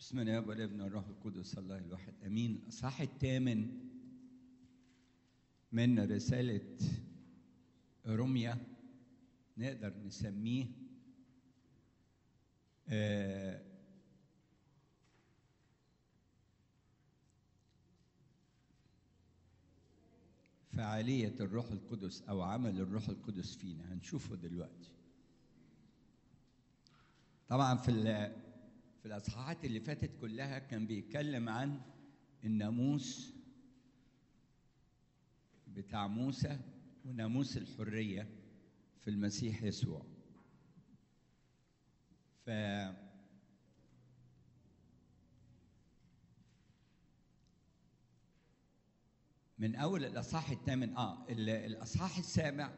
بسم الله والابن والروح القدس الله الواحد امين الاصحاح الثامن من رساله روميا نقدر نسميه آه فعالية الروح القدس أو عمل الروح القدس فينا هنشوفه دلوقتي طبعا في في الأصحاحات اللي فاتت كلها كان بيتكلم عن الناموس بتاع موسى وناموس الحرية في المسيح يسوع ف من اول الاصحاح الثامن اه الاصحاح السابع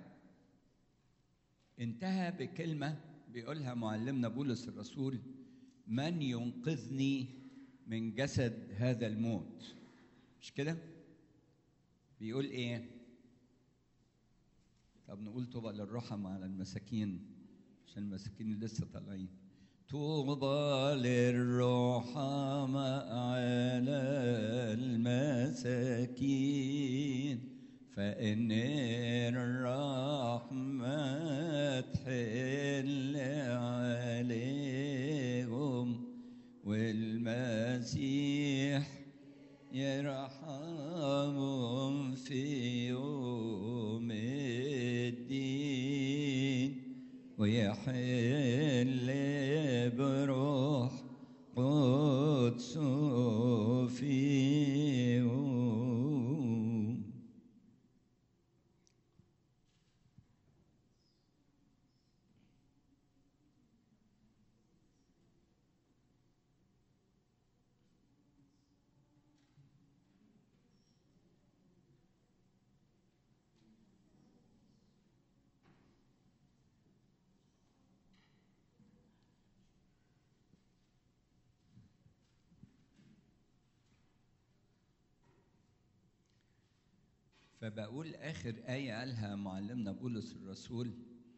انتهى بكلمه بيقولها معلمنا بولس الرسول من ينقذني من جسد هذا الموت مش كده بيقول ايه طب نقول طوبى للرحمة على المساكين عشان المساكين لسه طالعين طوبى للرحماء على المساكين فإن الرحمة تحل عليهم والمسيح يرحمهم في يوم الدين ويحل بروح قدس فيهم فبقول آخر آية قالها معلمنا بولس الرسول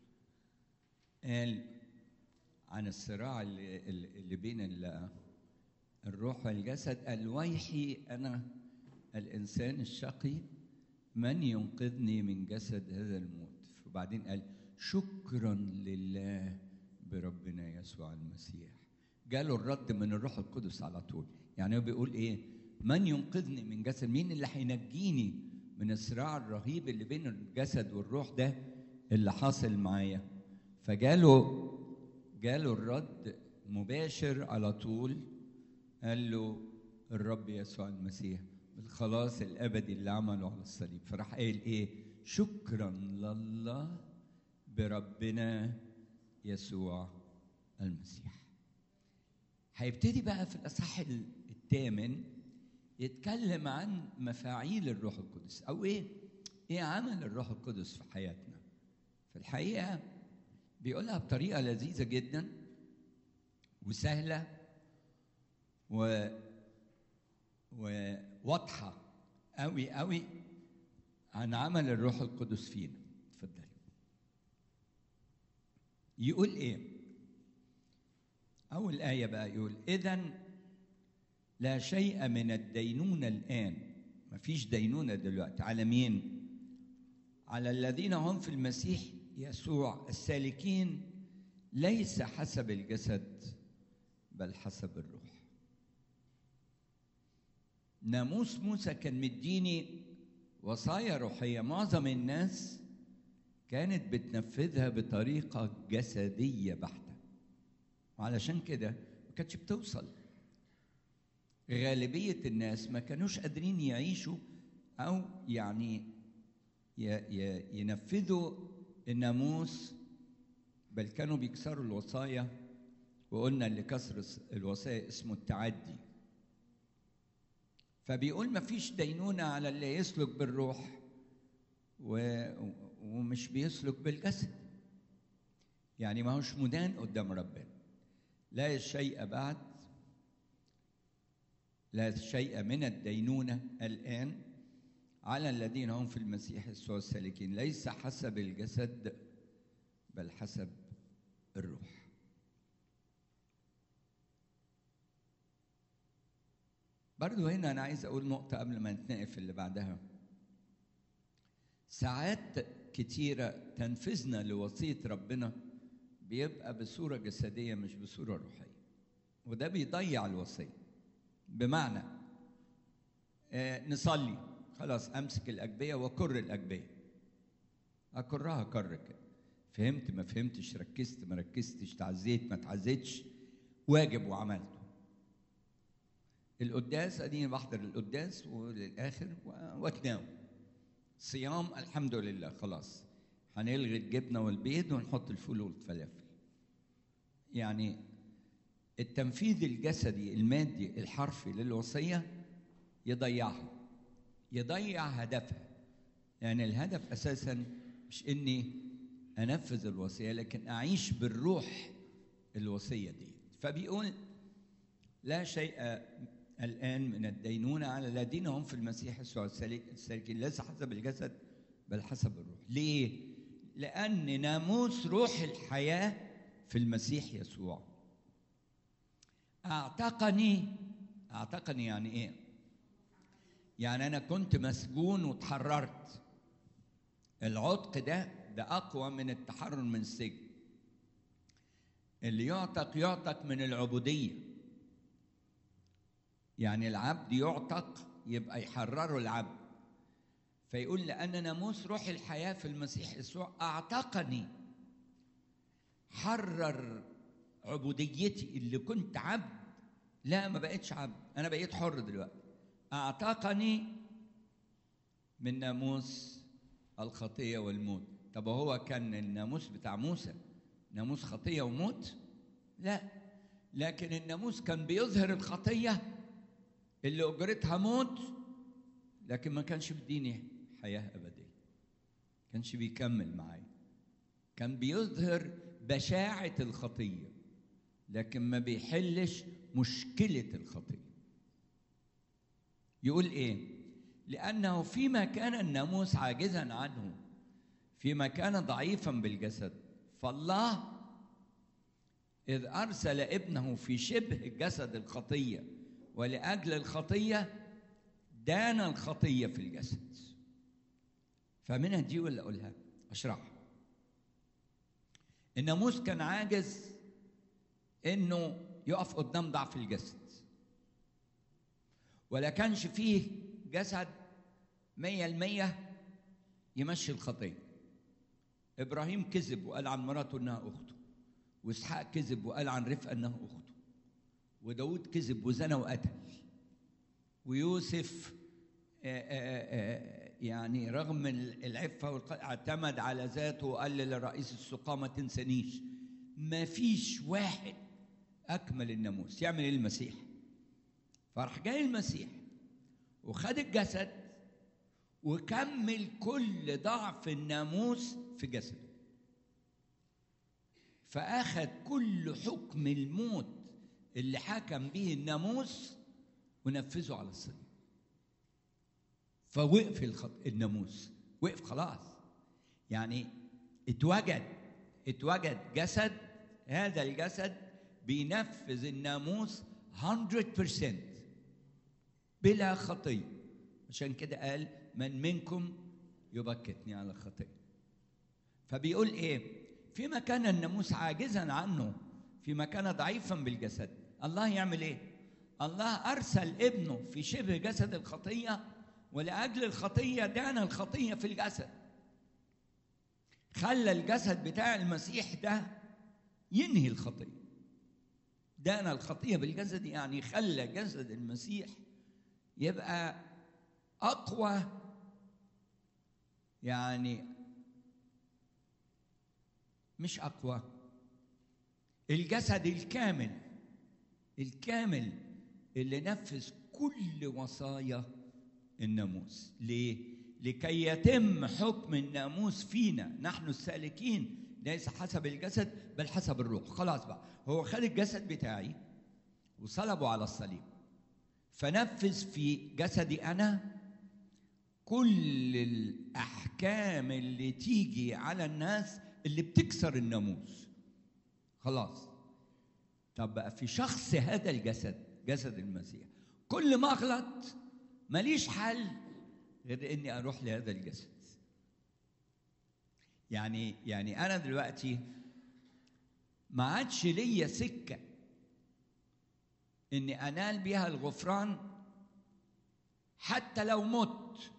قال عن الصراع اللي, اللي بين الروح والجسد قال ويحي أنا الإنسان الشقي من ينقذني من جسد هذا الموت وبعدين قال شكرا لله بربنا يسوع المسيح جاله الرد من الروح القدس على طول يعني هو بيقول ايه من ينقذني من جسد مين اللي هينجيني من الصراع الرهيب اللي بين الجسد والروح ده اللي حاصل معايا فجاله جاله الرد مباشر على طول قال له الرب يسوع المسيح بالخلاص الابدي اللي عمله على الصليب فراح قايل ايه شكرا لله بربنا يسوع المسيح هيبتدي بقى في الاصحاح الثامن يتكلم عن مفاعيل الروح القدس او ايه ايه عمل الروح القدس في حياتنا في الحقيقه بيقولها بطريقه لذيذه جدا وسهله و وواضحه قوي قوي عن عمل الروح القدس فينا اتفضلي يقول ايه اول ايه بقى يقول اذا لا شيء من الدينونة الآن مفيش دينونة دلوقتي على مين؟ على الذين هم في المسيح يسوع السالكين ليس حسب الجسد بل حسب الروح ناموس موسى كان مديني وصايا روحية معظم الناس كانت بتنفذها بطريقة جسدية بحتة وعلشان كده ما كانتش بتوصل غالبية الناس ما كانوش قادرين يعيشوا أو يعني ينفذوا الناموس بل كانوا بيكسروا الوصايا وقلنا اللي كسر الوصايا اسمه التعدي فبيقول ما فيش دينونة على اللي يسلك بالروح و... ومش بيسلك بالجسد يعني ما هوش مدان قدام ربنا لا شيء بعد لا شيء من الدينونة الآن على الذين هم في المسيح يسوع السالكين ليس حسب الجسد بل حسب الروح برضو هنا أنا عايز أقول نقطة قبل ما نتنقل في اللي بعدها ساعات كتيرة تنفيذنا لوصية ربنا بيبقى بصورة جسدية مش بصورة روحية وده بيضيع الوصية بمعنى آه نصلي خلاص أمسك الأجبية وأكر الأجبية أكرها كر كده فهمت ما فهمتش ركزت ما ركزتش تعزيت ما تعزيتش واجب وعملته القداس اديني بحضر القداس وللاخر واتناول صيام الحمد لله خلاص هنلغي الجبنه والبيض ونحط الفول والفلافل يعني التنفيذ الجسدي المادي الحرفي للوصيه يضيعها يضيع هدفها يعني الهدف اساسا مش اني انفذ الوصيه لكن اعيش بالروح الوصيه دي فبيقول لا شيء الآن من الدينونة على الذين هم في المسيح يسوع السالكين ليس حسب الجسد بل حسب الروح ليه؟ لأن ناموس روح الحياة في المسيح يسوع أعتقني أعتقني يعني إيه؟ يعني أنا كنت مسجون وتحررت العتق ده ده أقوى من التحرر من السجن اللي يعتق يعتق من العبوديه يعني العبد يعتق يبقى يحرره العبد فيقول لأن ناموس روح الحياة في المسيح يسوع أعتقني حرر عبوديتي اللي كنت عبد لا ما بقتش عبد أنا بقيت حر دلوقتي أعتقني من ناموس الخطية والموت طب هو كان الناموس بتاع موسى ناموس خطية وموت لا لكن الناموس كان بيظهر الخطيه اللي اجرتها موت لكن ما كانش بيديني حياه ابديه كانش بيكمل معايا كان بيظهر بشاعه الخطيه لكن ما بيحلش مشكله الخطيه يقول ايه لانه فيما كان الناموس عاجزا عنه فيما كان ضعيفا بالجسد فالله اذ ارسل ابنه في شبه جسد الخطيه ولأجل الخطية دان الخطية في الجسد فمنها دي ولا أقولها أشرحها الناموس كان عاجز إنه يقف قدام ضعف الجسد ولا كانش فيه جسد مية المية يمشي الخطية إبراهيم كذب وقال عن مراته إنها أخته وإسحاق كذب وقال عن رفقة إنها أخته وداود كذب وزنى وقتل ويوسف آآ آآ يعني رغم العفة اعتمد على ذاته وقال لرئيس السقاة ما تنسانيش ما فيش واحد أكمل الناموس يعمل المسيح فراح جاي المسيح وخد الجسد وكمل كل ضعف الناموس في جسده فأخذ كل حكم الموت اللي حكم به الناموس ونفذه على الصليب فوقف الخط... الناموس وقف خلاص يعني اتوجد اتوجد جسد هذا الجسد بينفذ الناموس 100% بلا خطيه عشان كده قال من منكم يبكتني على الخطيه فبيقول ايه فيما كان الناموس عاجزا عنه فيما كان ضعيفا بالجسد الله يعمل ايه الله ارسل ابنه في شبه جسد الخطيه ولاجل الخطيه دان الخطيه في الجسد خلى الجسد بتاع المسيح ده ينهي الخطيه دان الخطيه بالجسد يعني خلى جسد المسيح يبقى اقوى يعني مش اقوى الجسد الكامل الكامل اللي نفذ كل وصايا الناموس ليه لكي يتم حكم الناموس فينا نحن السالكين ليس حسب الجسد بل حسب الروح خلاص بقى هو خد الجسد بتاعي وصلبه على الصليب فنفذ في جسدي انا كل الاحكام اللي تيجي على الناس اللي بتكسر الناموس خلاص طب بقى في شخص هذا الجسد جسد المسيح كل ما اغلط ماليش حل غير اني اروح لهذا الجسد يعني يعني انا دلوقتي ما عادش ليا سكه اني انال بها الغفران حتى لو مت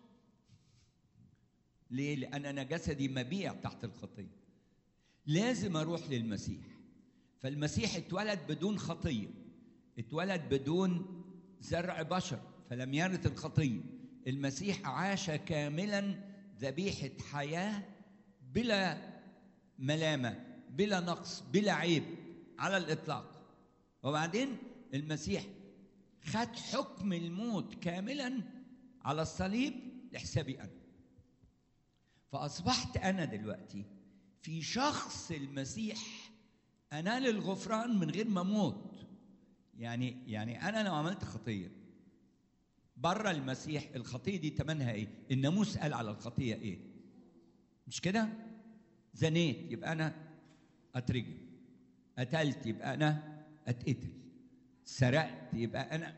ليه لان انا جسدي مبيع تحت الخطيه لازم اروح للمسيح فالمسيح اتولد بدون خطيه اتولد بدون زرع بشر فلم يرث الخطيه المسيح عاش كاملا ذبيحه حياه بلا ملامه بلا نقص بلا عيب على الاطلاق وبعدين المسيح خد حكم الموت كاملا على الصليب لحسابي انا فاصبحت انا دلوقتي في شخص المسيح انال الغفران من غير ما اموت يعني يعني انا لو عملت خطيه بره المسيح الخطيه دي ثمنها ايه الناموس قال على الخطيه ايه مش كده زنيت يبقى انا اترجم قتلت يبقى انا اتقتل سرقت يبقى انا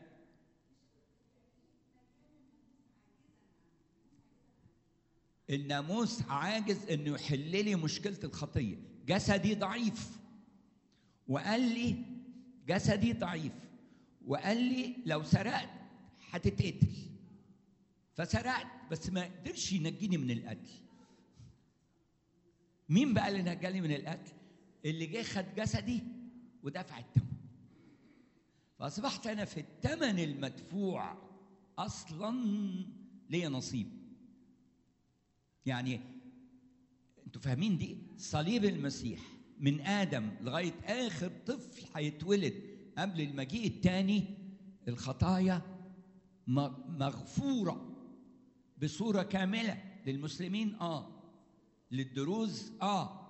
الناموس عاجز انه يحل لي مشكله الخطيه جسدي ضعيف وقال لي جسدي ضعيف وقال لي لو سرقت هتتقتل فسرقت بس ما قدرش ينجيني من القتل مين بقى اللي نجاني من القتل اللي جه خد جسدي ودفع الثمن فاصبحت انا في الثمن المدفوع اصلا ليا نصيب يعني انتوا فاهمين دي صليب المسيح من ادم لغايه اخر طفل هيتولد قبل المجيء الثاني الخطايا مغفوره بصوره كامله للمسلمين اه للدروز اه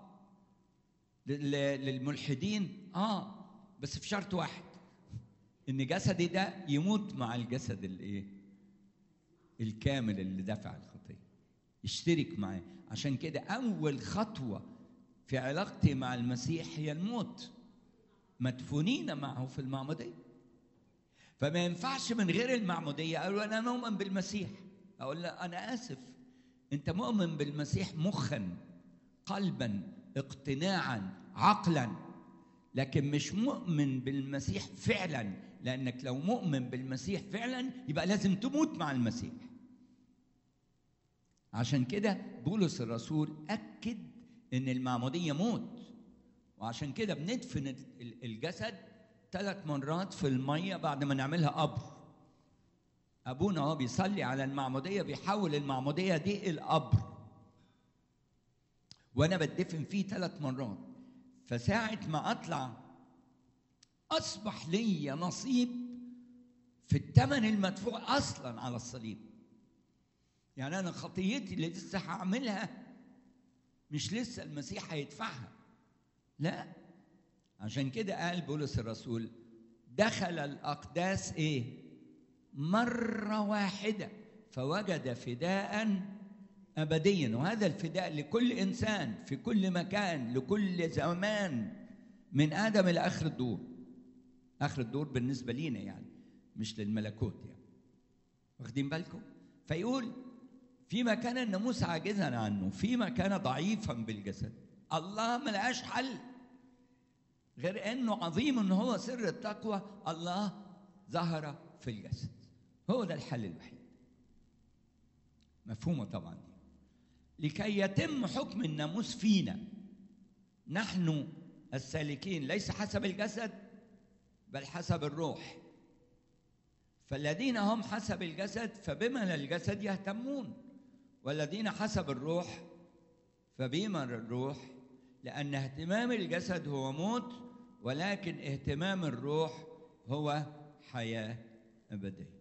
للملحدين اه بس في شرط واحد ان جسدي ده يموت مع الجسد الايه الكامل اللي دفع الخطيه اشترك معاه عشان كده اول خطوه في علاقتي مع المسيح هي الموت مدفونين معه في المعموديه فما ينفعش من غير المعموديه اقول انا مؤمن بالمسيح اقول لا انا اسف انت مؤمن بالمسيح مخا قلبا اقتناعا عقلا لكن مش مؤمن بالمسيح فعلا لانك لو مؤمن بالمسيح فعلا يبقى لازم تموت مع المسيح عشان كده بولس الرسول اكد ان المعموديه موت وعشان كده بندفن الجسد ثلاث مرات في الميه بعد ما نعملها قبر ابونا هو بيصلي على المعموديه بيحول المعموديه دي القبر وانا بدفن فيه ثلاث مرات فساعه ما اطلع اصبح لي نصيب في الثمن المدفوع اصلا على الصليب يعني انا خطيتي اللي لسه هعملها مش لسه المسيح هيدفعها لا عشان كده قال بولس الرسول دخل الاقداس ايه مره واحده فوجد فداء ابديا وهذا الفداء لكل انسان في كل مكان لكل زمان من ادم الى اخر الدور اخر الدور بالنسبه لينا يعني مش للملكوت يعني واخدين بالكم فيقول فيما كان الناموس عاجزا عنه فيما كان ضعيفا بالجسد الله ما لقاش حل غير انه عظيم ان هو سر التقوى الله ظهر في الجسد هو ده الحل الوحيد مفهومه طبعا دي لكي يتم حكم الناموس فينا نحن السالكين ليس حسب الجسد بل حسب الروح فالذين هم حسب الجسد فبما للجسد يهتمون والذين حسب الروح فبما الروح لأن اهتمام الجسد هو موت ولكن اهتمام الروح هو حياة أبدية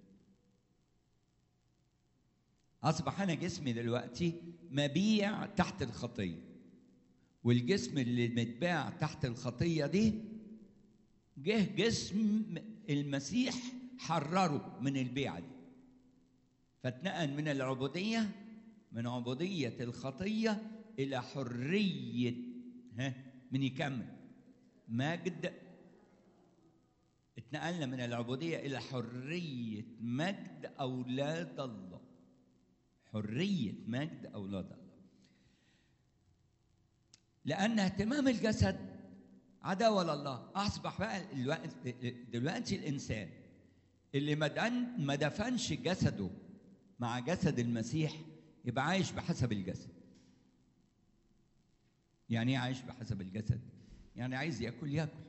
أصبح أنا جسمي دلوقتي مبيع تحت الخطية والجسم اللي متباع تحت الخطية دي جه جسم المسيح حرره من البيعة دي فاتنقل من العبودية من عبودية الخطية إلى حرية ها من يكمل مجد اتنقلنا من العبودية إلى حرية مجد أولاد الله حرية مجد أولاد الله لأن اهتمام الجسد عداوة لله أصبح بقى الوقت دلوقتي الإنسان اللي ما دن- ما دفنش جسده مع جسد المسيح يبقى عايش بحسب الجسد يعني ايه عايش بحسب الجسد يعني عايز ياكل ياكل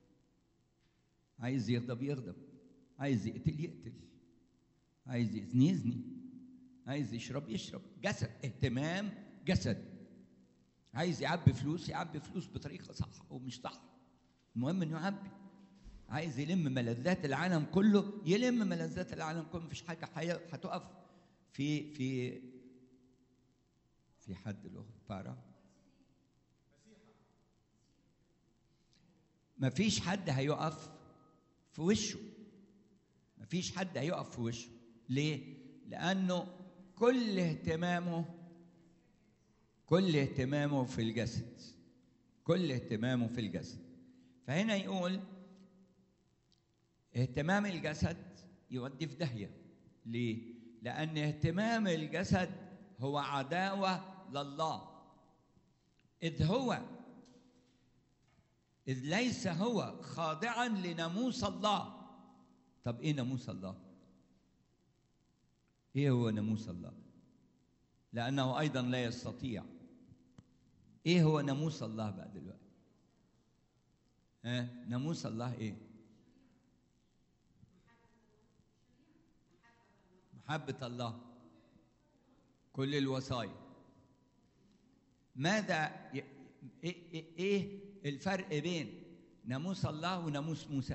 عايز يغضب يغضب عايز يقتل يقتل عايز يزني يزني عايز يشرب يشرب جسد اهتمام جسد عايز يعبي فلوس يعبي فلوس بطريقه صح او مش صح المهم انه يعبي عايز يلم ملذات العالم كله يلم ملذات العالم كله مفيش حاجه حي- هتقف في في في حد له بارا مفيش حد هيقف في وشه مفيش حد هيقف في وشه ليه لانه كل اهتمامه كل اهتمامه في الجسد كل اهتمامه في الجسد فهنا يقول اهتمام الجسد يودي في داهيه ليه لان اهتمام الجسد هو عداوه لله اذ هو اذ ليس هو خاضعا لناموس الله طب ايه ناموس الله ايه هو ناموس الله لانه ايضا لا يستطيع ايه هو ناموس الله بقى دلوقتي ها ناموس الله ايه محبة الله كل الوصايا ماذا ي... إيه, إيه, ايه الفرق بين ناموس الله وناموس موسى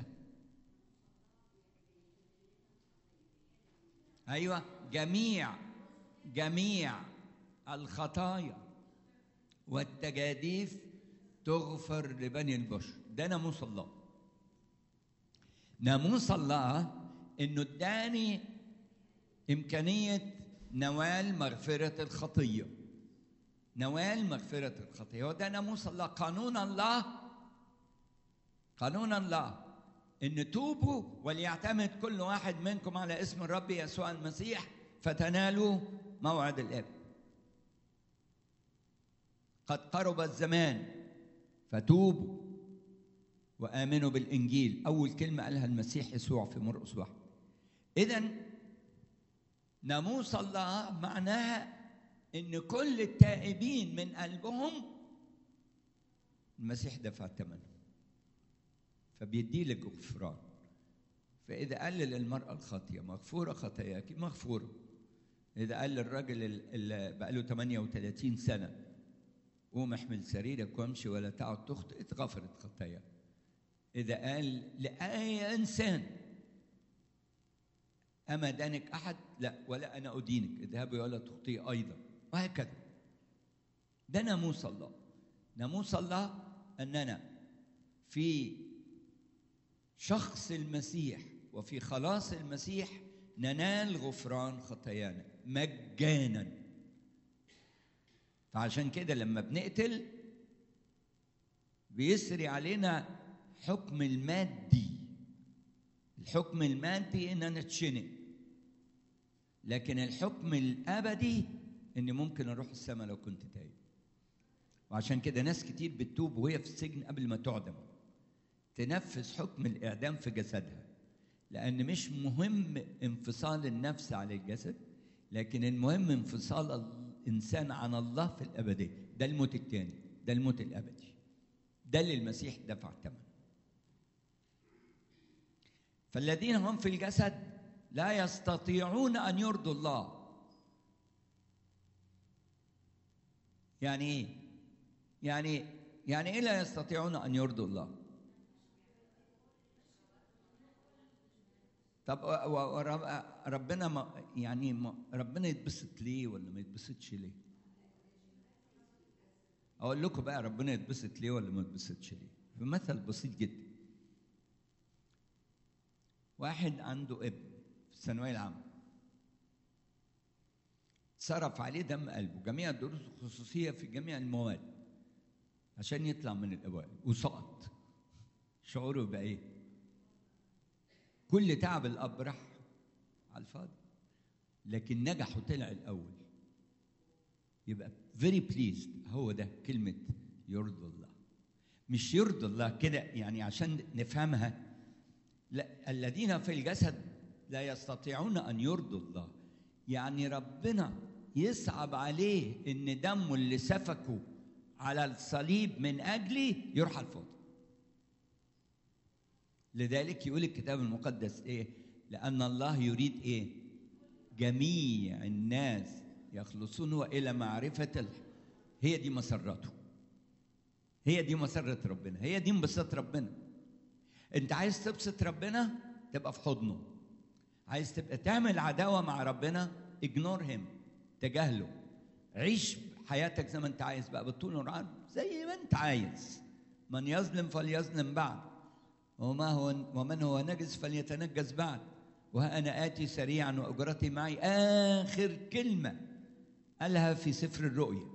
ايوه جميع جميع الخطايا والتجاديف تغفر لبني البشر ده ناموس الله ناموس الله انه اداني امكانيه نوال مغفره الخطيه نوال مغفره الخطيه وده ناموس الله قانون الله قانون الله ان توبوا وليعتمد كل واحد منكم على اسم الرب يسوع المسيح فتنالوا موعد الاب قد قرب الزمان فتوبوا وامنوا بالانجيل اول كلمه قالها المسيح يسوع في مرقس واحد اذا ناموس الله معناها ان كل التائبين من قلبهم المسيح دفع الثمن فبيدي لك غفران فاذا قال للمراه الخاطيه مغفوره خطاياك مغفوره اذا قال للراجل اللي بقى له 38 سنه قوم احمل سريرك وامشي ولا تعد تخطئ اتغفرت خطاياك اذا قال لاي انسان اما دانك احد لا ولا انا ادينك اذهبي ولا تخطئي ايضا وهكذا ده ناموس الله ناموس الله اننا في شخص المسيح وفي خلاص المسيح ننال غفران خطايانا مجانا فعشان كده لما بنقتل بيسري علينا حكم المادي الحكم المادي ان انا اتشنق لكن الحكم الابدي اني ممكن اروح السماء لو كنت تايب وعشان كده ناس كتير بتتوب وهي في السجن قبل ما تعدم تنفذ حكم الاعدام في جسدها لان مش مهم انفصال النفس عن الجسد لكن المهم انفصال الانسان عن الله في الابديه ده الموت الثاني ده الموت الابدي ده اللي المسيح دفع ثمن فالذين هم في الجسد لا يستطيعون ان يرضوا الله يعني ايه يعني يعني ايه لا يستطيعون ان يرضوا الله طب ربنا ما يعني ما ربنا يتبسط ليه ولا ما يتبسطش ليه اقول لكم بقى ربنا يتبسط ليه ولا ما يتبسطش ليه بمثل بسيط جدا واحد عنده ابن في الثانويه العامه صرف عليه دم قلبه جميع الدروس الخصوصيه في جميع المواد عشان يطلع من الاوائل وسقط شعوره يبقى ايه كل تعب الاب راح على الفاضي لكن نجح وطلع الاول يبقى فيري بليزد هو ده كلمه يرضي الله مش يرضي الله كده يعني عشان نفهمها لا الذين في الجسد لا يستطيعون ان يرضوا الله يعني ربنا يصعب عليه ان دمه اللي سفكه على الصليب من اجلي يروح على الفاضي لذلك يقول الكتاب المقدس ايه لان الله يريد ايه جميع الناس يخلصون والى معرفه ال... هي دي مسرته هي دي مسره ربنا هي دي انبساط ربنا انت عايز تبسط ربنا تبقى في حضنه عايز تبقى تعمل عداوه مع ربنا اجنور هيم تجاهله عيش حياتك زي ما انت عايز بقى بالطول والعرض زي ما انت عايز من يظلم فليظلم بعد وما هو ومن هو نجس فليتنجس بعد وها انا اتي سريعا واجرتي معي اخر كلمه قالها في سفر الرؤيا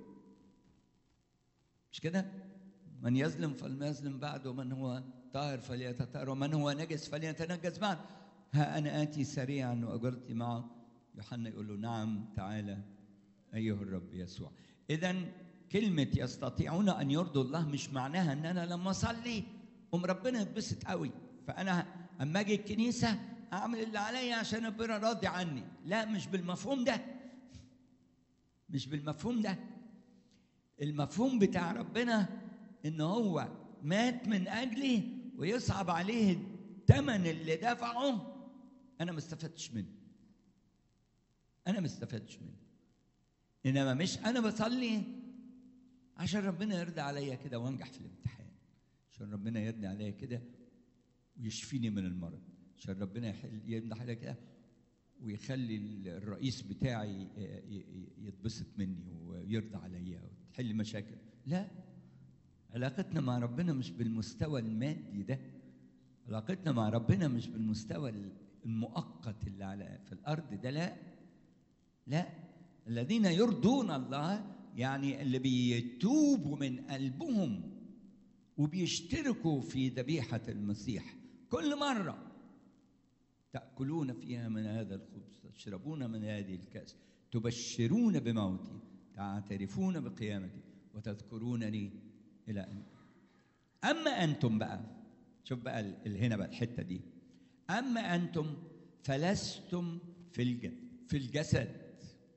مش كده من يظلم فليظلم بعد ومن هو طاهر فليتطهر ومن هو نجس فليتنجس بعد ها انا اتي سريعا واجرتي معه يوحنا يقول له نعم تعالى ايها الرب يسوع اذا كلمه يستطيعون ان يرضوا الله مش معناها ان انا لما اصلي قوم ربنا يتبسط قوي فانا اما اجي الكنيسه اعمل اللي عليا عشان ربنا راضي عني لا مش بالمفهوم ده مش بالمفهوم ده المفهوم بتاع ربنا ان هو مات من اجلي ويصعب عليه الثمن اللي دفعه انا ما استفدتش منه انا ما استفدتش منه انما مش انا بصلي عشان ربنا يرضى عليا كده وانجح في الامتحان عشان ربنا يرضى عليا كده ويشفيني من المرض عشان ربنا يحل يمدح عليا كده ويخلي الرئيس بتاعي يتبسط مني ويرضى عليا وتحل مشاكل لا علاقتنا مع ربنا مش بالمستوى المادي ده علاقتنا مع ربنا مش بالمستوى المؤقت اللي على في الارض ده لا لا الذين يرضون الله يعني اللي بيتوبوا من قلبهم وبيشتركوا في ذبيحة المسيح كل مرة تأكلون فيها من هذا الخبز تشربون من هذه الكأس تبشرون بموتي تعترفون بقيامتي وتذكرونني إلى أن أما أنتم بقى شوف بقى هنا بقى الحتة دي أما أنتم فلستم في الجسد في الجسد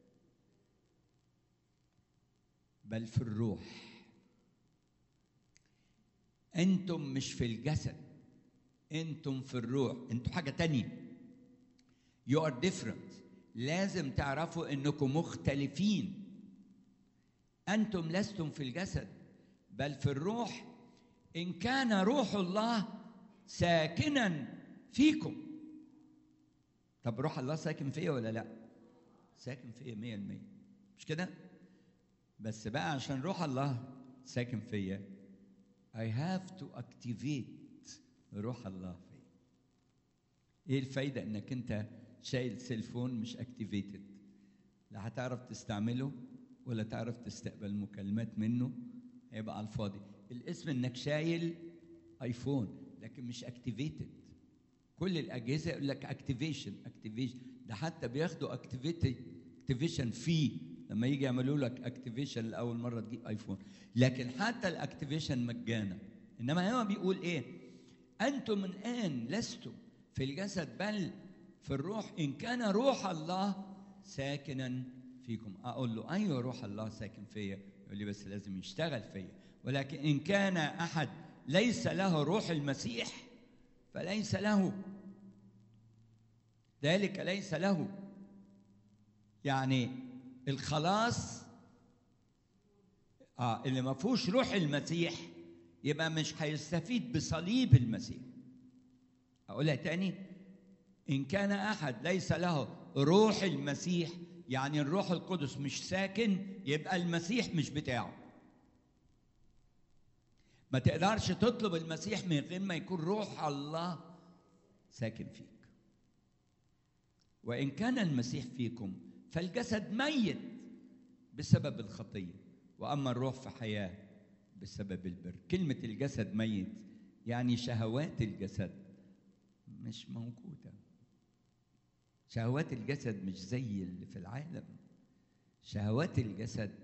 بل في الروح انتم مش في الجسد انتم في الروح انتم حاجه تانية you are different لازم تعرفوا انكم مختلفين انتم لستم في الجسد بل في الروح ان كان روح الله ساكنا فيكم طب روح الله ساكن فيا ولا لا ساكن فيا مية المية مش كده بس بقى عشان روح الله ساكن فيا I have to activate روح الله فيا ايه الفايدة انك انت شايل سيلفون مش اكتيفيتد لا هتعرف تستعمله ولا تعرف تستقبل مكالمات منه هيبقى على الفاضي الاسم انك شايل ايفون لكن مش اكتيفيتد كل الاجهزه يقول لك اكتيفيشن اكتيفيشن ده حتى بياخدوا اكتيفيشن فيه لما يجي يعملوا لك اكتيفيشن لاول مره تجيب ايفون لكن حتى الاكتيفيشن مجانا انما هو بيقول ايه انتم الان لستم في الجسد بل في الروح ان كان روح الله ساكنا فيكم اقول له ايوه روح الله ساكن فيا يقول لي بس لازم يشتغل فيا ولكن ان كان احد ليس له روح المسيح فليس له ذلك ليس له يعني الخلاص اه اللي ما فيهوش روح المسيح يبقى مش هيستفيد بصليب المسيح اقولها تاني ان كان احد ليس له روح المسيح يعني الروح القدس مش ساكن يبقى المسيح مش بتاعه ما تقدرش تطلب المسيح من غير ما يكون روح الله ساكن فيك وان كان المسيح فيكم فالجسد ميت بسبب الخطيه واما الروح فحياه بسبب البر كلمه الجسد ميت يعني شهوات الجسد مش موجوده شهوات الجسد مش زي اللي في العالم شهوات الجسد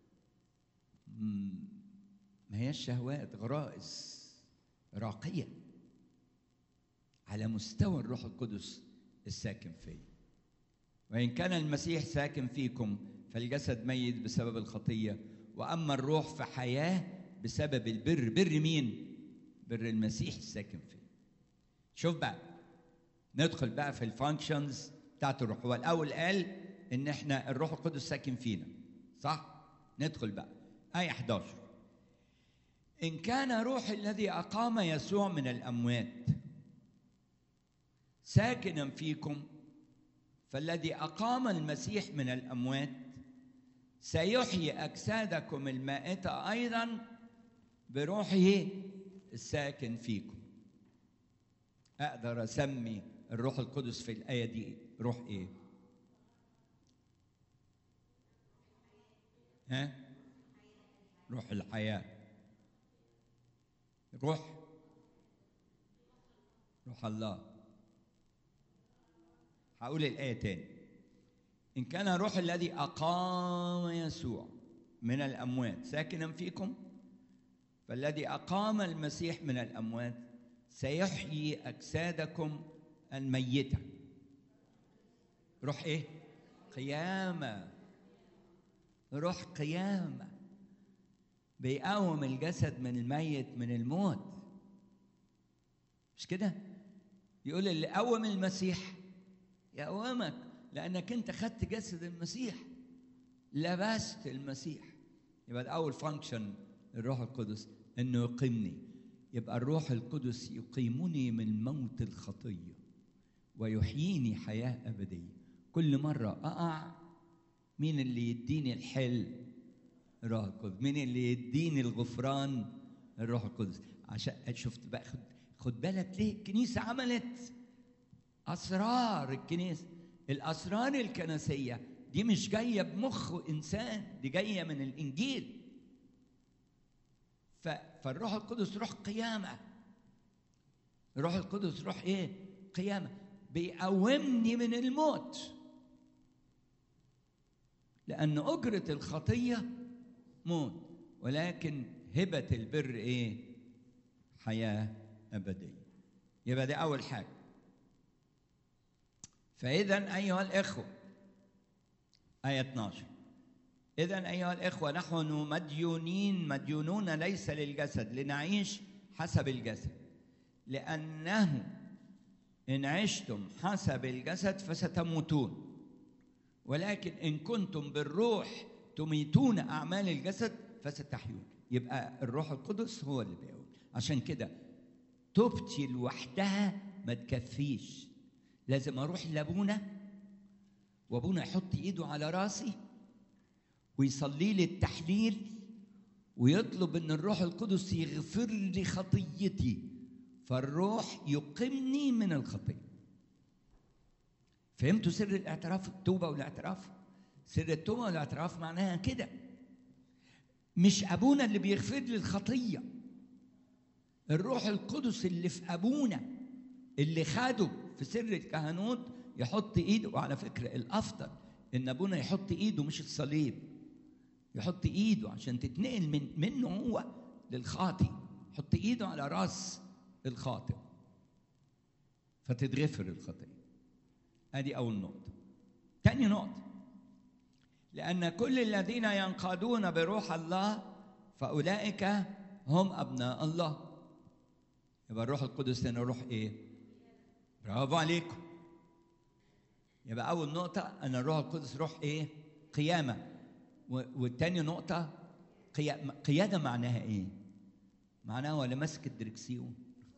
مم، ما هيش شهوات غرائز راقيه على مستوى الروح القدس الساكن فيه وإن كان المسيح ساكن فيكم فالجسد ميت بسبب الخطية وأما الروح فحياة بسبب البر بر مين؟ بر المسيح الساكن فيه شوف بقى ندخل بقى في الفانكشنز بتاعت الروح هو الأول قال إن إحنا الروح القدس ساكن فينا صح؟ ندخل بقى آية 11 إن كان روح الذي أقام يسوع من الأموات ساكنا فيكم فالذي اقام المسيح من الاموات سيحيي اجسادكم المائته ايضا بروحه الساكن فيكم اقدر اسمي الروح القدس في الايه دي روح ايه ها روح الحياه روح روح الله هقول الآية تاني إن كان روح الذي أقام يسوع من الأموات ساكنا فيكم فالذي أقام المسيح من الأموات سيحيي أجسادكم الميتة روح إيه؟ قيامة روح قيامة بيقوم الجسد من الميت من الموت مش كده؟ يقول اللي قوم المسيح يقومك لانك انت خدت جسد المسيح لبست المسيح يبقى الاول فانكشن الروح القدس انه يقيمني يبقى الروح القدس يقيمني من موت الخطيه ويحييني حياه ابديه كل مره اقع مين اللي يديني الحل الروح القدس مين اللي يديني الغفران الروح القدس عشان شفت بقى خد, خد بالك ليه الكنيسه عملت اسرار الكنيسه الاسرار الكنسيه دي مش جايه بمخ انسان دي جايه من الانجيل ف... فالروح القدس روح قيامه الروح القدس روح ايه قيامه بيقومني من الموت لان اجره الخطيه موت ولكن هبه البر ايه حياه ابديه يبقى دي اول حاجه فإذا أيها الإخوة آية 12 إذا أيها الإخوة نحن مديونين مديونون ليس للجسد لنعيش حسب الجسد لأنه إن عشتم حسب الجسد فستموتون ولكن إن كنتم بالروح تميتون أعمال الجسد فستحيون يبقى الروح القدس هو اللي بيقول عشان كده توبتي لوحدها ما تكفيش لازم اروح لابونا وابونا يحط ايده على راسي ويصلي لي التحليل ويطلب ان الروح القدس يغفر لي خطيتي فالروح يقمني من الخطيه فهمتوا سر الاعتراف التوبه والاعتراف سر التوبه والاعتراف معناها كده مش ابونا اللي بيغفر لي الخطيه الروح القدس اللي في ابونا اللي خده في سر الكهنوت يحط ايده وعلى فكره الافضل ان ابونا يحط ايده مش الصليب يحط ايده عشان تتنقل من منه هو للخاطي يحط ايده على راس الخاطئ فتتغفر الخطيه ادي اول نقطه تاني نقطه لان كل الذين ينقادون بروح الله فاولئك هم ابناء الله يبقى الروح القدس هنا روح ايه برافو عليكم يبقى اول نقطه ان الروح القدس روح ايه قيامه والتاني نقطه قياده معناها ايه معناها هو اللي ماسك الدركسيون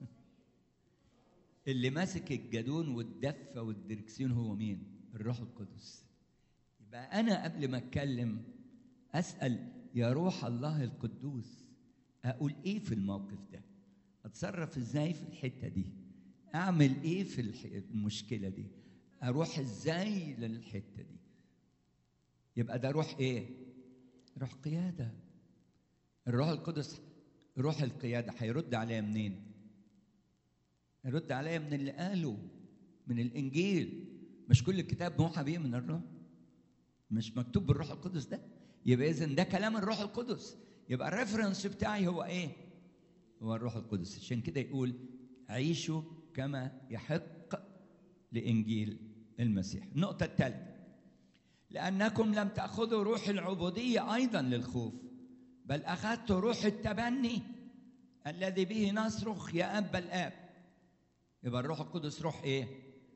اللي ماسك الجدون والدفه والدركسيون هو مين الروح القدس يبقى انا قبل ما اتكلم اسال يا روح الله القدوس اقول ايه في الموقف ده اتصرف ازاي في الحته دي اعمل ايه في المشكله دي اروح ازاي للحته دي يبقى ده روح ايه روح قياده الروح القدس روح القياده هيرد عليا منين يرد عليا من اللي قاله من الانجيل مش كل الكتاب موحى به من الروح مش مكتوب بالروح القدس ده يبقى اذا ده كلام الروح القدس يبقى الريفرنس بتاعي هو ايه هو الروح القدس عشان كده يقول عيشوا كما يحق لانجيل المسيح النقطه الثالثه لانكم لم تاخذوا روح العبوديه ايضا للخوف بل اخذتوا روح التبني الذي به نصرخ يا اب الاب يبقى الروح القدس روح ايه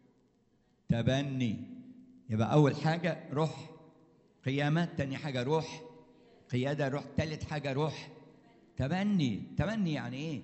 تبني يبقى اول حاجه روح قيامه تاني حاجه روح قياده روح تالت حاجه روح تبني تبني يعني ايه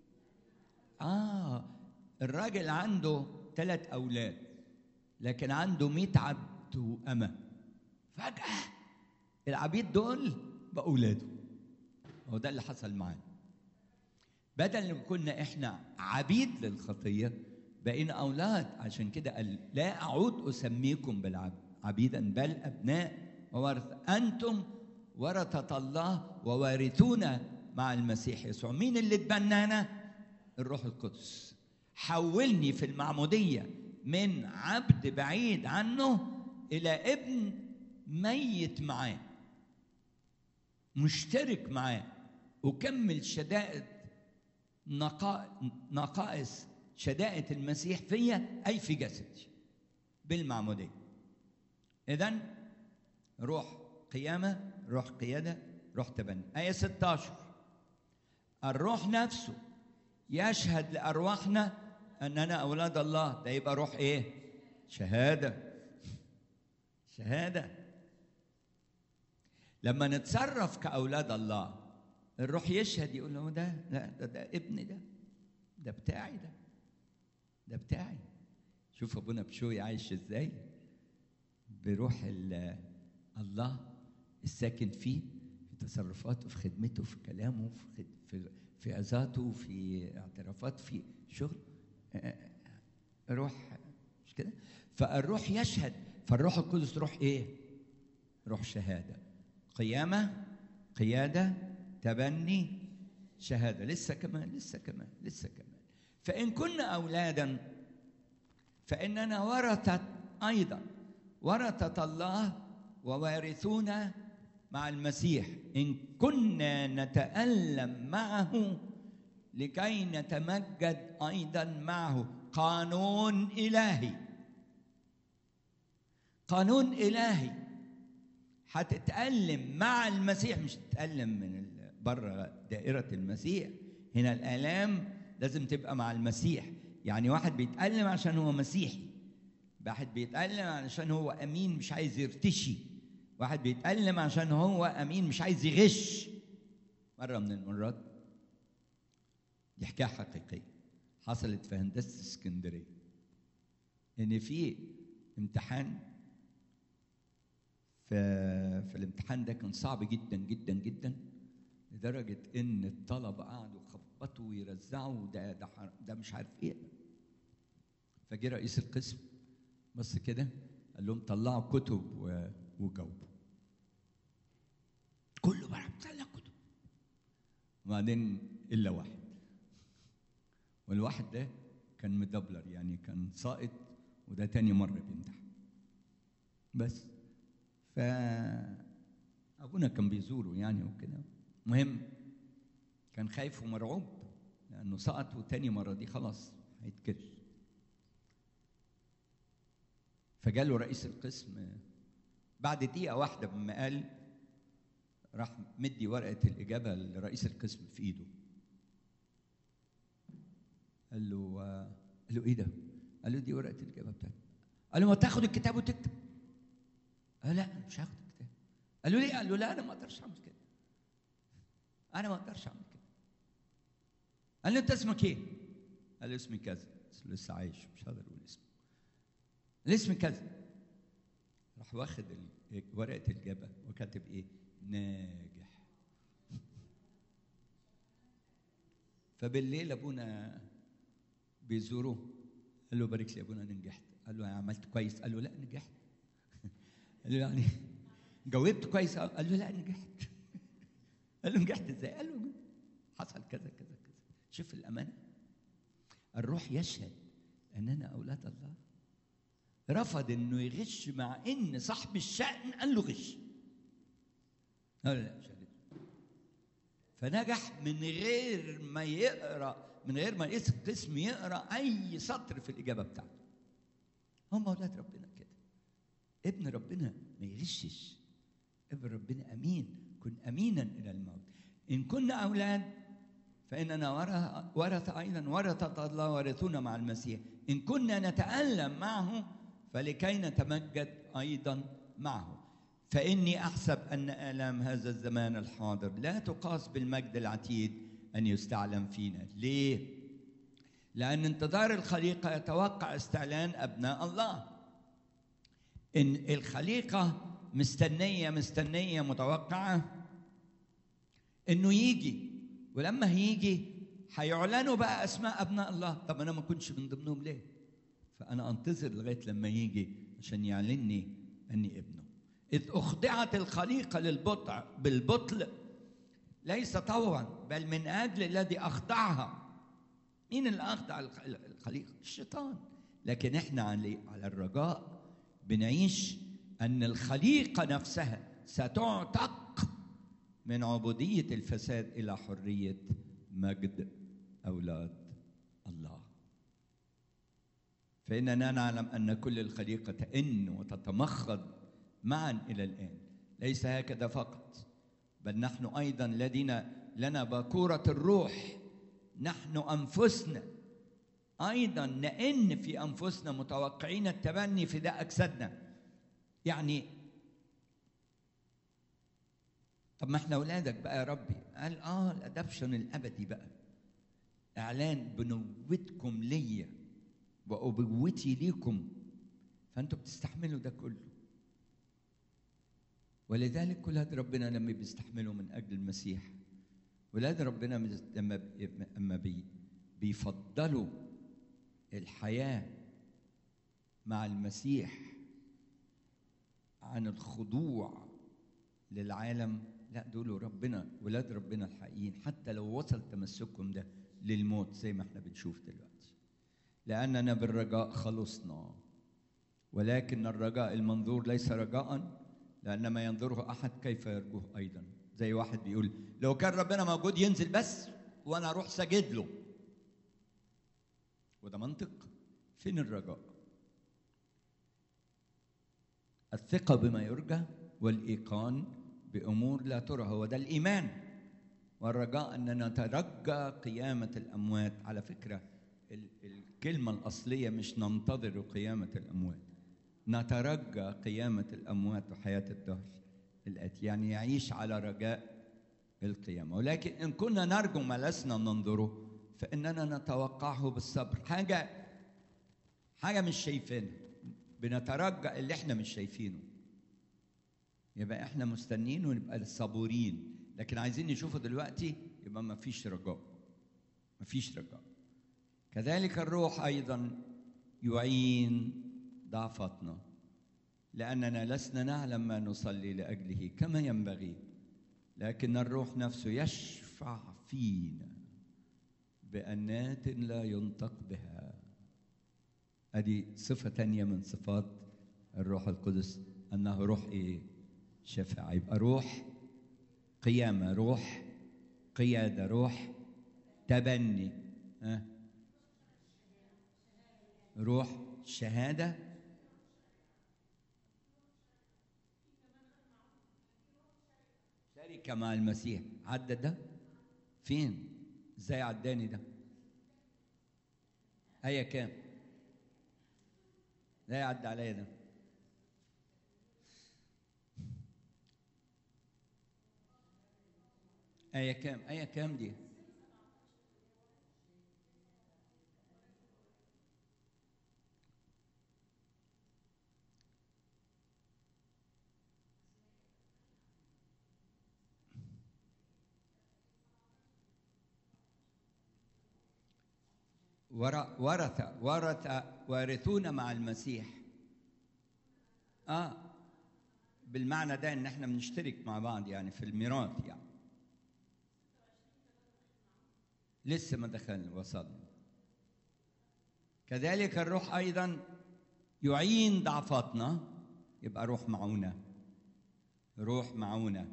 اه الراجل عنده ثلاث اولاد لكن عنده مئة عبد وأمة فجأة العبيد دول بقوا أولاده هو ده اللي حصل معانا بدل ما كنا احنا عبيد للخطية بقينا أولاد عشان كده قال لا أعود أسميكم بالعبيدا بل أبناء وورثة أنتم ورثة الله ووارثون مع المسيح يسوع مين اللي اتبنانا الروح القدس حولني في المعمودية من عبد بعيد عنه إلى ابن ميت معاه مشترك معاه وكمل شدائد نقائص شدائد المسيح فيا أي في جسدي بالمعمودية إذا روح قيامة روح قيادة روح تبني آية 16 الروح نفسه يشهد لأرواحنا أننا أولاد الله ده يبقى روح إيه؟ شهادة شهادة لما نتصرف كأولاد الله الروح يشهد يقول له ده لا ده, ده ابني ده ده بتاعي ده ده بتاعي شوف ابونا بشوي عايش ازاي بروح الله الساكن فيه في تصرفاته في خدمته في كلامه في في في عظاته في اعترافات في شغل روح مش كده فالروح يشهد فالروح القدس روح ايه روح شهاده قيامه قياده تبني شهاده لسه كمان لسه كمان لسه كمان فان كنا اولادا فاننا ورثه ايضا ورثه الله ووارثون مع المسيح ان كنا نتالم معه لكي نتمجد ايضا معه قانون الهي قانون الهي هتتالم مع المسيح مش تتالم من بره دائره المسيح هنا الالام لازم تبقى مع المسيح يعني واحد بيتالم عشان هو مسيحي واحد بيتالم عشان هو امين مش عايز يرتشي واحد بيتالم عشان هو امين مش عايز يغش مره من المرات دي حكايه حقيقيه حصلت في هندسه اسكندريه ان في امتحان في في الامتحان ده كان صعب جدا جدا جدا لدرجه ان الطلبه قعدوا يخبطوا ويرزعوا ده ده ده مش عارف ايه فجه رئيس القسم بص كده قال لهم طلعوا كتب وجاوبوا كله بقى طلع كتب وبعدين الا واحد والواحد ده كان مدبلر يعني كان ساقط وده تاني مرة بيمتحن بس ف أبونا كان بيزوره يعني وكده مهم كان خايف ومرعوب لأنه سقط وتاني مرة دي خلاص هيتكل فجاله رئيس القسم بعد دقيقة واحدة بما قال راح مدي ورقة الإجابة لرئيس القسم في إيده قال له قال له ايه ده؟ قال له دي ورقه الاجابه بتاعتي. قال له ما تاخد الكتاب وتكتب. قال لا مش هاخد الكتاب. قال له ليه؟ قال له لا انا ما اقدرش اعمل كده. انا ما اقدرش اعمل كده. قال له انت اسمك ايه؟ قال له اسمي كذا بس لسه عايش مش هقدر اقول اسمه. الاسم كذا. راح واخد ورقه الاجابه وكاتب ايه؟ ناجح. فبالليل ابونا بيزوروه قال له بارك لي يا ابونا انا نجحت قال له انا عملت كويس قال له لا نجحت قال له يعني جاوبت كويس قال له لا نجحت قال له نجحت ازاي قال له حصل كذا كذا كذا شوف الامانه الروح يشهد اننا اولاد الله رفض انه يغش مع ان صاحب الشأن قال له غش قال لا مش هغش. فنجح من غير ما يقرا من غير ما رئيس القسم يقرا اي سطر في الاجابه بتاعته هم اولاد ربنا كده ابن ربنا ما يغشش ابن ربنا امين كن امينا الى الموت ان كنا اولاد فاننا ورث ورث ايضا ورثه الله ورثونا مع المسيح ان كنا نتالم معه فلكي نتمجد ايضا معه فاني احسب ان الام هذا الزمان الحاضر لا تقاس بالمجد العتيد ان يستعلم فينا ليه لان انتظار الخليقه يتوقع استعلان ابناء الله ان الخليقه مستنيه مستنيه متوقعه انه يجي ولما هيجي هيعلنوا بقى اسماء ابناء الله طب انا ما كنتش من ضمنهم ليه فانا انتظر لغايه لما يجي عشان يعلنني اني ابنه اذ اخضعت الخليقه للبطع بالبطل ليس طوعا بل من اجل الذي اخضعها مين اللي اخضع الخ- الخليقه الشيطان لكن احنا على على الرجاء بنعيش ان الخليقه نفسها ستعتق من عبوديه الفساد الى حريه مجد اولاد الله فاننا نعلم ان كل الخليقه تئن وتتمخض معا الى الان ليس هكذا فقط بل نحن ايضا الذين لنا باكوره الروح نحن انفسنا ايضا نئن في انفسنا متوقعين التبني فداء اجسادنا يعني طب ما احنا اولادك بقى يا ربي قال اه الادبشن الابدي بقى اعلان بنوتكم ليا وابوتي ليكم فانتوا بتستحملوا ده كله ولذلك ولاد ربنا لما بيستحملوا من اجل المسيح ولاد ربنا مز- لما بي- اما بي بيفضلوا الحياه مع المسيح عن الخضوع للعالم لا دول ربنا ولاد ربنا الحقيقيين حتى لو وصل تمسكهم ده للموت زي ما احنا بنشوف دلوقتي لأننا بالرجاء خلصنا ولكن الرجاء المنظور ليس رجاء لأن ما ينظره أحد كيف يرجوه أيضا زي واحد بيقول لو كان ربنا موجود ينزل بس وأنا أروح ساجد له وده منطق فين الرجاء الثقة بما يرجى والإيقان بأمور لا ترى هو ده الإيمان والرجاء أن نترجى قيامة الأموات على فكرة ال- الكلمة الأصلية مش ننتظر قيامة الأموات نترجى قيامة الأموات وحياة الدهر الآتي يعني يعيش على رجاء القيامة ولكن إن كنا نرجو ما لسنا ننظره فإننا نتوقعه بالصبر حاجة حاجة مش شايفينها بنترجى اللي احنا مش شايفينه يبقى احنا مستنيين ونبقى صبورين لكن عايزين نشوفه دلوقتي يبقى ما فيش رجاء ما فيش رجاء كذلك الروح ايضا يعين ضعفتنا لاننا لسنا نعلم ما نصلي لاجله كما ينبغي لكن الروح نفسه يشفع فينا بانات لا ينطق بها ادي صفه تانية من صفات الروح القدس انه روح ايه شفاعه يبقى روح قيامه روح قياده روح تبني ها روح شهاده شركه مع المسيح عدى ده فين ازاي عداني ده ايه كام لا يعدي عليا ده آية كام؟ آية كام دي؟ ور- ورث ورث وارثون مع المسيح اه بالمعنى ده ان احنا بنشترك مع بعض يعني في الميراث يعني لسه ما دخلنا وصلنا كذلك الروح ايضا يعين ضعفاتنا يبقى روح معونه روح معونه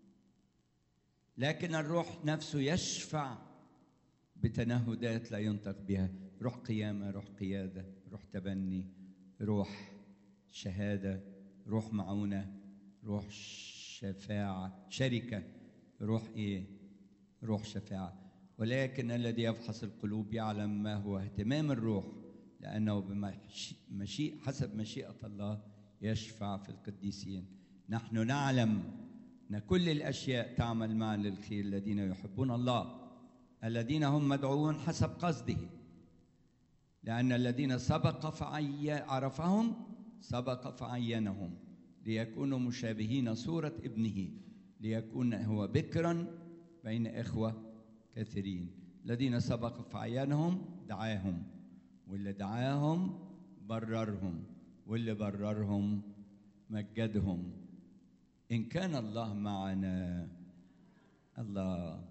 لكن الروح نفسه يشفع بتنهدات لا ينطق بها روح قيامه روح قياده روح تبني روح شهاده روح معونه روح شفاعه شركه روح ايه روح شفاعه ولكن الذي يفحص القلوب يعلم ما هو اهتمام الروح لأنه بمشيء حسب مشيئة الله يشفع في القديسين نحن نعلم أن كل الأشياء تعمل معا للخير الذين يحبون الله الذين هم مدعوون حسب قصده لأن الذين سبق فعي عرفهم سبق فعينهم ليكونوا مشابهين صورة ابنه ليكون هو بكرا بين إخوة كثيرين الذين سبق فعينهم دعاهم واللي دعاهم بررهم واللي بررهم مجدهم إن كان الله معنا الله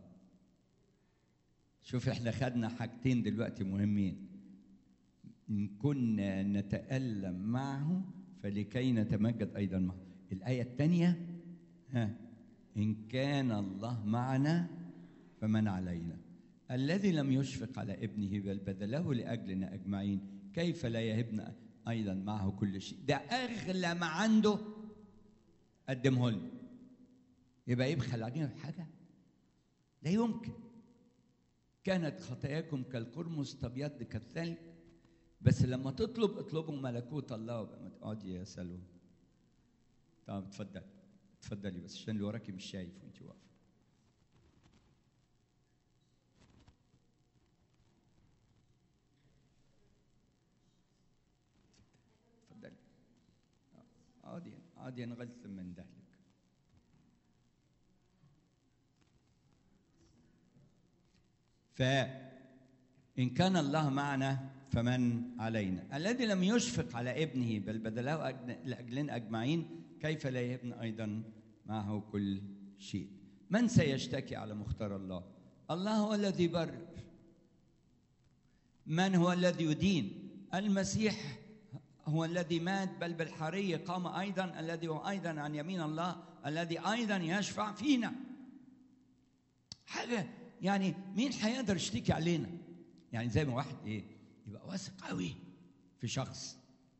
شوف احنا خدنا حاجتين دلوقتي مهمين إن كنا نتألم معه فلكي نتمجد أيضا معه الآية الثانية ها إن كان الله معنا فمن علينا الذي لم يشفق على ابنه بل بذله لاجلنا اجمعين كيف لا يهبنا ايضا معه كل شيء ده اغلى ما عنده قدمه لنا يبقى يبخل علينا بحاجه لا يمكن كانت خطاياكم كالقرمز تبيض كالثلج بس لما تطلب اطلبوا ملكوت الله ما تقعدي يا سلوى طب اتفضلي اتفضلي بس عشان اللي وراكي مش شايف وانت واقفه عادي عادي نغلس من دهلك فإن كان الله معنا فمن علينا الذي لم يشفق على ابنه بل بذله لأجلنا أجمعين كيف لا يهبنا أيضا معه كل شيء من سيشتكي على مختار الله الله هو الذي يبرر من هو الذي يدين المسيح هو الذي مات بل بالحرية قام أيضا الذي هو أيضا عن يمين الله الذي أيضا يشفع فينا حاجة يعني مين هيقدر يشتكي علينا يعني زي ما واحد إيه يبقى واثق قوي في شخص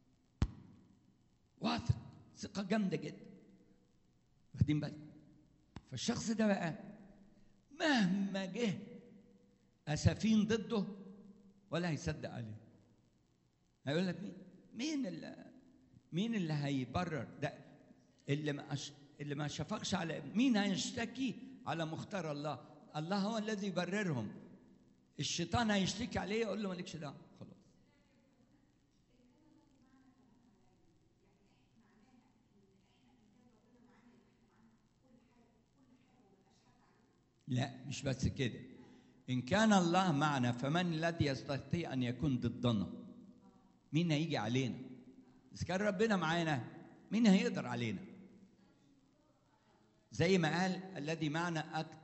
واثق ثقة جامدة جدا واخدين بالك فالشخص ده بقى مهما جه أسافين ضده ولا هيصدق عليه هيقول لك مين مين اللي مين اللي هيبرر ده اللي ما أش... اللي ما شفقش على مين هيشتكي على مختار الله الله هو الذي يبررهم الشيطان هيشتكي عليه يقول له مالكش دعوه خلاص لا مش بس كده ان كان الله معنا فمن الذي يستطيع ان يكون ضدنا مين هيجي علينا اذا كان ربنا معانا مين هيقدر علينا زي ما قال الذي معنا أكت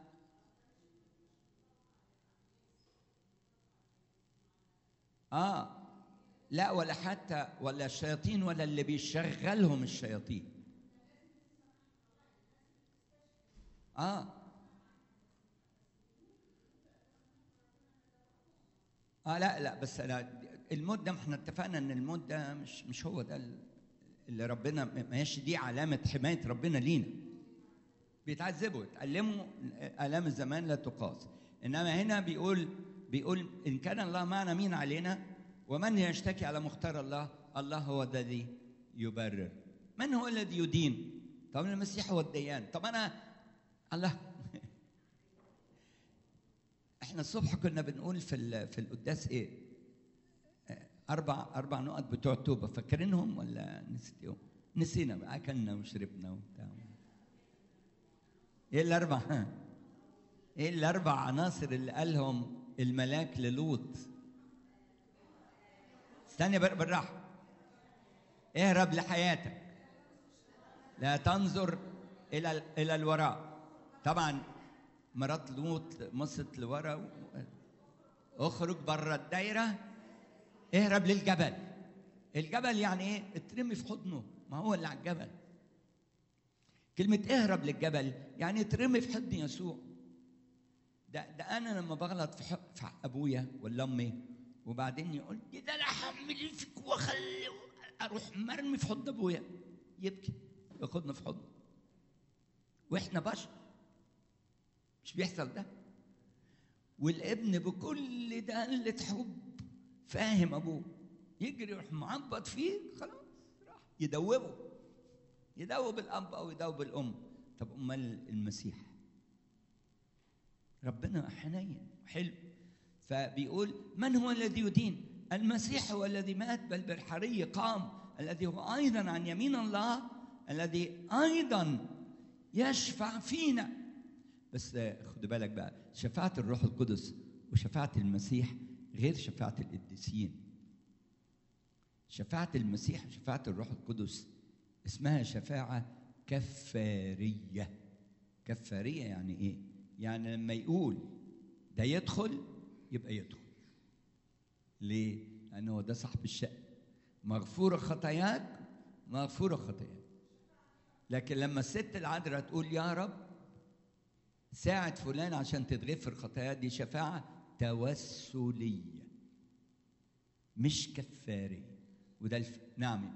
اه لا ولا حتى ولا الشياطين ولا اللي بيشغلهم الشياطين اه اه لا لا بس لا الموت ده احنا اتفقنا ان الموت ده مش مش هو ده اللي ربنا ماشي دي علامه حمايه ربنا لينا بيتعذبوا يتألموا آلام الزمان لا تقاس إنما هنا بيقول بيقول إن كان الله معنا مين علينا ومن يشتكي على مختار الله الله هو الذي يبرر من هو الذي يدين طب المسيح هو الديان طب أنا الله احنا الصبح كنا بنقول في في القداس ايه اربع اربع نقط بتوع التوبه فاكرينهم ولا نسيتهم نسينا اكلنا وشربنا وبتاع ايه الاربع ايه الاربع عناصر اللي قالهم الملاك للوط استنى بالراحه اهرب لحياتك لا تنظر الى الى الوراء طبعا مرات لوط مصت لورا اخرج بره الدايره اهرب للجبل الجبل يعني ايه اترمي في حضنه ما هو اللي على الجبل كلمة اهرب للجبل يعني اترمي في حضن يسوع ده ده انا لما بغلط في حق في حق ابويا ولا امي وبعدين يقول لي ده انا هعمل فيك واخلي اروح مرمي في حضن ابويا يبكي ياخدنا في حضنه واحنا بشر مش بيحصل ده والابن بكل دالة حب فاهم ابوه يجري يروح معبط فيه خلاص راح يدوبه يدوب الاب او يدوب الام طب امال المسيح ربنا حنين حلو فبيقول من هو الذي يدين المسيح هو الذي مات بل بالحري قام الذي هو ايضا عن يمين الله الذي ايضا يشفع فينا بس خدوا بالك بقى شفاعة الروح القدس وشفاعة المسيح غير شفاعة القديسين شفاعة المسيح وشفاعة الروح القدس اسمها شفاعة كفارية كفارية يعني ايه؟ يعني لما يقول ده يدخل يبقى يدخل ليه؟ لأنه ده صاحب الشأن مغفورة خطاياك مغفورة خطاياك لكن لما الست العذراء تقول يا رب ساعد فلان عشان تتغفر خطاياه دي شفاعة توسلية مش كفارية وده الف... نعم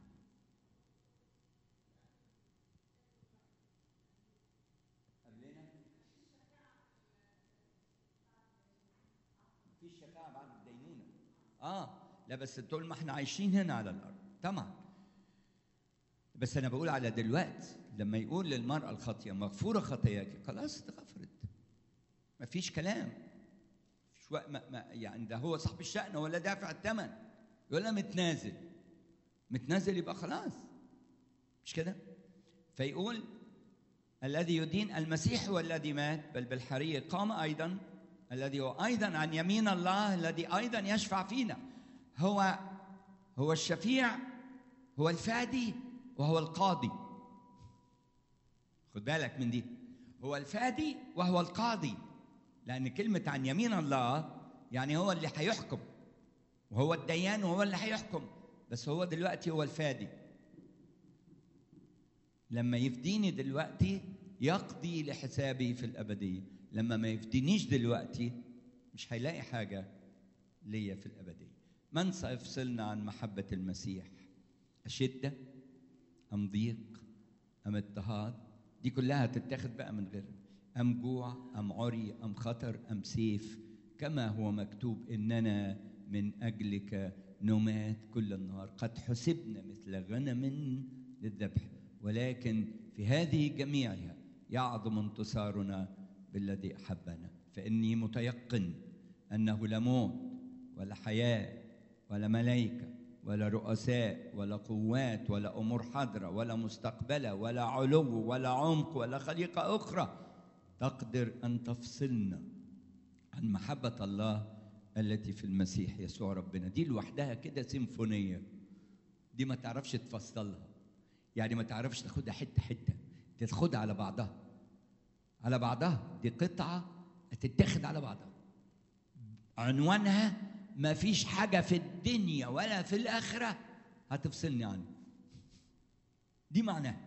في شفاعة بعد الدينونة اه لا بس طول ما احنا عايشين هنا على الارض طبعا بس انا بقول على دلوقتي لما يقول للمرأة الخاطية مغفورة خطاياك خلاص اتغفرت مفيش كلام مفيش وق- ما ما يعني ده هو صاحب الشأن ولا دافع الثمن يقول لها متنازل متنازل يبقى خلاص مش كده فيقول الذي يدين المسيح هو الذي مات بل بالحري قام ايضا الذي هو ايضا عن يمين الله الذي ايضا يشفع فينا هو هو الشفيع هو الفادي وهو القاضي خد بالك من دي هو الفادي وهو القاضي لان كلمه عن يمين الله يعني هو اللي هيحكم وهو الديان وهو اللي هيحكم بس هو دلوقتي هو الفادي لما يفديني دلوقتي يقضي لحسابي في الأبدية لما ما يفدينيش دلوقتي مش هيلاقي حاجة ليا في الأبدية من سيفصلنا عن محبة المسيح أشدة أم ضيق أم اضطهاد دي كلها تتاخد بقى من غير أم جوع أم عري أم خطر أم سيف كما هو مكتوب إننا من أجلك نمات كل النهار قد حسبنا مثل غنم للذبح ولكن في هذه جميعها يعظم انتصارنا بالذي أحبنا فإني متيقن أنه لا موت ولا حياة ولا ملائكة ولا رؤساء ولا قوات ولا أمور حاضرة ولا مستقبلة ولا علو ولا عمق ولا خليقة أخرى تقدر أن تفصلنا عن محبة الله التي في المسيح يسوع ربنا دي لوحدها كده سيمفونية دي ما تعرفش تفصلها يعني ما تعرفش تاخدها حتة حتة تاخدها على بعضها على بعضها دي قطعة تتاخد على بعضها عنوانها ما فيش حاجة في الدنيا ولا في الآخرة هتفصلني عنه دي معناها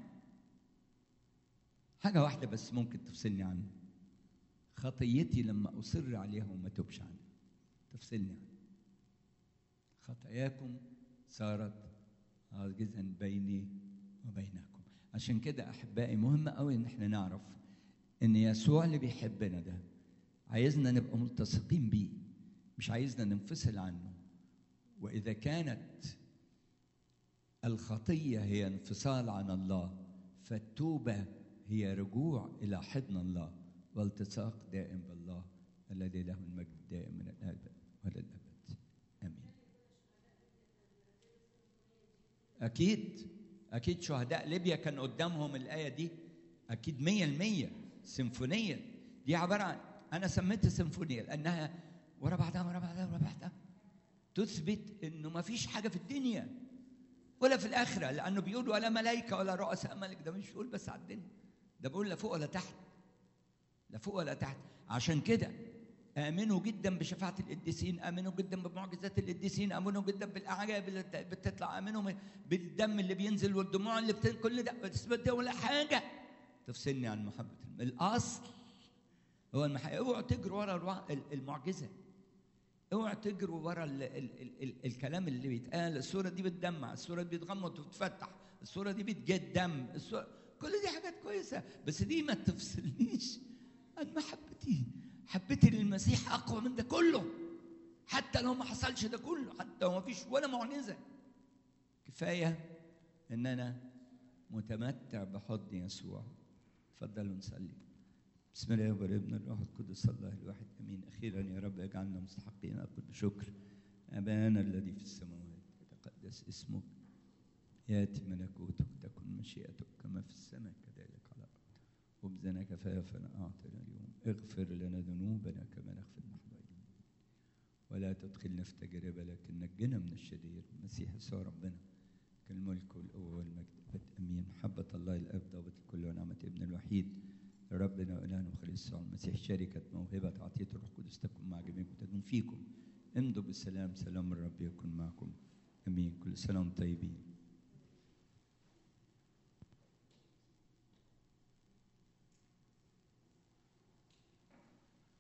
حاجة واحدة بس ممكن تفصلني عنه خطيتي لما أصر عليها وما توبش عنها تفصلني عنها خطاياكم صارت عاجزا بيني وبينكم عشان كده أحبائي مهم قوي إن احنا نعرف إن يسوع اللي بيحبنا ده عايزنا نبقى ملتصقين بيه مش عايزنا ننفصل عنه واذا كانت الخطيه هي انفصال عن الله فالتوبه هي رجوع الى حضن الله والتصاق دائم بالله الذي له المجد دائم من الابد وللابد امين اكيد اكيد شهداء ليبيا كان قدامهم الايه دي اكيد مية المية سيمفونيه دي عباره عن انا سميتها سيمفونيه لانها ورا بعضها ورا بعضها ورا بعضها تثبت انه ما فيش حاجه في الدنيا ولا في الاخره لانه بيقول ولا ملائكه ولا رؤساء ملك ده مش بيقول بس على الدنيا ده بيقول لا فوق ولا تحت لا فوق ولا تحت عشان كده آمنوا جدا بشفاعة القديسين آمنوا جدا بمعجزات القديسين آمنوا جدا بالأعجاب اللي بت- بتطلع آمنوا من- بالدم اللي بينزل والدموع اللي بتنزل كل ده بس ده ولا حاجة تفصلني عن محبة الم- الأصل هو المحبة اوعوا تجروا ورا الوع- ال- المعجزة اوعوا تجروا ورا ال ال ال ال الكلام اللي بيتقال الصورة دي بتدمع الصورة دي بتغمض وتتفتح الصورة دي بتجد دم الصورة كل دي حاجات كويسة بس دي ما تفصلنيش عن محبتي حبتي للمسيح أقوى من ده كله حتى لو ما حصلش ده كله حتى لو ما فيش ولا معجزة كفاية إن أنا متمتع بحضن يسوع تفضلوا نصلي بسم الله والابن الروح القدس الله الواحد امين اخيرا يا رب اجعلنا مستحقين اقول بشكر ابانا الذي في السماوات يتقدس اسمك ياتي ملكوتك تكن مشيئتك كما في السماء كذلك على الارض خبزنا كفافنا اعطنا اليوم اغفر لنا ذنوبنا كما نغفر نحن ايضا ولا تدخلنا في تجربه لكن نجنا من الشرير المسيح يسوع ربنا كالملك والقوه والمجد أبد. امين محبه الله الاب ضابط الكل ونعمه ابن الوحيد ربنا وإلهنا وخليل يسوع المسيح شركة موهبة عطية الروح القدس تكون مع جميعكم تدوم فيكم امضوا بالسلام سلام الرب يكون معكم امين كل سنه وانتم طيبين